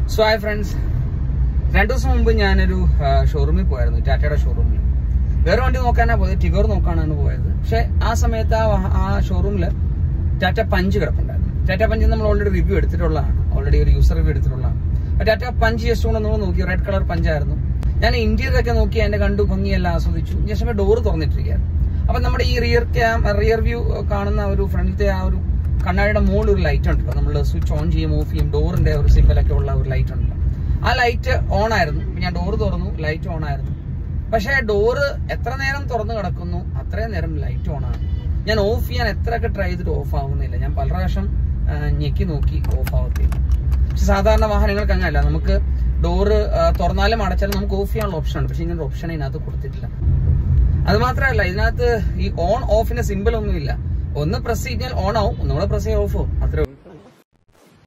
so hi friends രണ്ടു ദിവസം മുമ്പ് ഞാനൊരു ഷോറൂമിൽ പോയായിരുന്നു ടാറ്റയുടെ ഷോറൂമിൽ വേറെ വണ്ടി നോക്കാനാ പോയത് ടിഗോർ നോക്കാനാണ് പോയത് പക്ഷെ ആ സമയത്ത് ആ വ- ആ ഷോറൂമിൽ ടാറ്റ പഞ്ച് കിടപ്പുണ്ടായിരുന്നു ടാറ്റ പഞ്ച് നമ്മൾ ഓൾറെഡി റിവ്യൂ എടുത്തിട്ടുള്ളതാണ് ഓൾറെഡി ഒരു യൂസർ റിവ്യൂ എടുത്തിട്ടുള്ളതാണ് അപ്പൊ ടാറ്റ പഞ്ച് ജസ്റ്റ് കൊണ്ട് നമ്മൾ നോക്കി റെഡ് കളർ പഞ്ചായിരുന്നു ഞാൻ ഇന്റീരിയർ ഒക്കെ നോക്കി അതിന്റെ കണ്ടു ഭംഗിയെല്ലാം ആസ്വദിച്ചു ജസ്റ്റ് ഡോറ് തുറന്നിട്ടിരിക്കുകയായിരുന്നു അപ്പൊ നമ്മുടെ ഈ റിയർ ക്യാം റിയർ വ്യൂ കാണുന്ന ഒരു ഫ്രണ്ടിലത്തെ ആ ഒരു കണ്ണാടിയുടെ മുകളിൽ ഒരു ലൈറ്റ് ഉണ്ടല്ലോ നമ്മൾ സ്വിച്ച് ഓൺ ചെയ്യും ഓഫ് ചെയ്യും ഡോറിന്റെ ഒരു സിമ്പലൊക്കെ ഉള്ള ഒരു ലൈറ്റ് ഉണ്ടല്ലോ ആ ലൈറ്റ് ഓൺ ആയിരുന്നു അപ്പൊ ഞാൻ ഡോറ് തുറന്നു ലൈറ്റ് ഓൺ ആയിരുന്നു പക്ഷേ ഡോറ് എത്ര നേരം തുറന്നു കിടക്കുന്നു അത്രയും നേരം ലൈറ്റ് ഓൺ ആണ് ഞാൻ ഓഫ് ചെയ്യാൻ എത്രയൊക്കെ ട്രൈ ചെയ്തിട്ട് ഓഫ് ആവുന്നില്ല ഞാൻ പല പ്രാവശ്യം ആ, ഞെക്കി നോക്കി ഓഫ് ആവത്തില്ല പക്ഷെ സാധാരണ വാഹനങ്ങൾക്ക് അങ്ങനെയല്ല നമുക്ക് ഡോറ് തുറന്നാലും അടച്ചാലും നമുക്ക് ഓഫ് ചെയ്യാനുള്ള ഓപ്ഷൻ ഉണ്ട് പക്ഷെ ഇങ്ങനെ ഓപ്ഷൻ ഇതിനകത്ത് കൊടുത്തിട്ടില്ല അത് മാത്രമല്ല ഇതിനകത്ത് ഈ ഓൺ ഓഫിന്റെ സിമ്പിൾ ഒന്നുമില്ല ഒന്ന് പ്രസ് ചെയ്താൽ ഓൺ ആവും ഒന്നുകൂടെ പ്രസ് ചെയ്യാൻ ഓഫ് ആവും അത്രേ ഉള്ളൂ